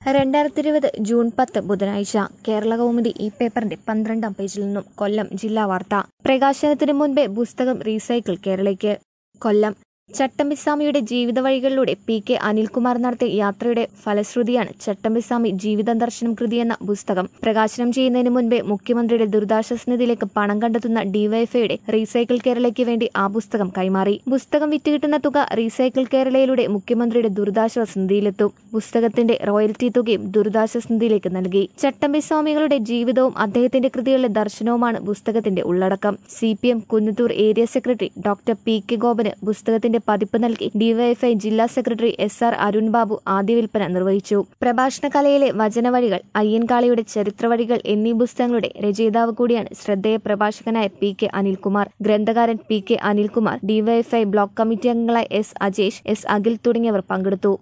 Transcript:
രണ്ടായിരത്തി ഇരുപത് ജൂൺ പത്ത് ബുധനാഴ്ച കേരള കൗമുദി ഈ പേപ്പറിന്റെ പന്ത്രണ്ടാം പേജിൽ നിന്നും കൊല്ലം ജില്ലാ വാർത്ത പ്രകാശനത്തിന് മുൻപേ പുസ്തകം റീസൈക്കിൾ കേരളയ്ക്ക് കൊല്ലം ചട്ടമ്പിസ്വാമിയുടെ ജീവിത വഴികളിലൂടെ പി കെ അനിൽകുമാർ നടത്തിയ യാത്രയുടെ ഫലശ്രുതിയാണ് ചട്ടമ്പിസ്വാമി ജീവിത ദർശനം കൃതി എന്ന പുസ്തകം പ്രകാശനം ചെയ്യുന്നതിന് മുൻപേ മുഖ്യമന്ത്രിയുടെ ദുരിതാശ്വാസ നിധിയിലേക്ക് പണം കണ്ടെത്തുന്ന ഡിവൈഎഫ്ഐയുടെ റീസൈക്കിൾ കേരളയ്ക്ക് വേണ്ടി ആ പുസ്തകം കൈമാറി പുസ്തകം വിറ്റുകിട്ടുന്ന തുക റീസൈക്കിൾ കേരളയിലൂടെ മുഖ്യമന്ത്രിയുടെ ദുരിതാശ്വാസ നിധിയിലെത്തും പുസ്തകത്തിന്റെ റോയൽറ്റി തുകയും ദുരിതാശ്വാസ നിധിയിലേക്ക് നൽകി ചട്ടമ്പിസ്വാമികളുടെ ജീവിതവും അദ്ദേഹത്തിന്റെ കൃതികളുടെ ദർശനവുമാണ് പുസ്തകത്തിന്റെ ഉള്ളടക്കം C P M Kunnathur area secretary doctor P K ഗോപന് പുസ്തകത്തിന്റെ പതിപ്പ് നൽകി ഡിവൈഎഫ്ഐ ജില്ലാ സെക്രട്ടറി എസ് ആർ അരുൺ ബാബു ആദ്യ വിൽപ്പന നിർവഹിച്ചു പ്രഭാഷണ കലയിലെ വചനവഴികൾ അയ്യൻകാളിയുടെ ചരിത്രവഴികൾ എന്നീ പുസ്തകങ്ങളുടെ രചയിതാവ് കൂടിയാണ് ശ്രദ്ധേയ പ്രഭാഷകനായ പി കെ അനിൽകുമാർ ഗ്രന്ഥകാരൻ P K Anilkumar DYFI block committee അംഗങ്ങളായ എസ് അജേഷ് എസ് അഖിൽ തുടങ്ങിയവർ പങ്കെടുത്തു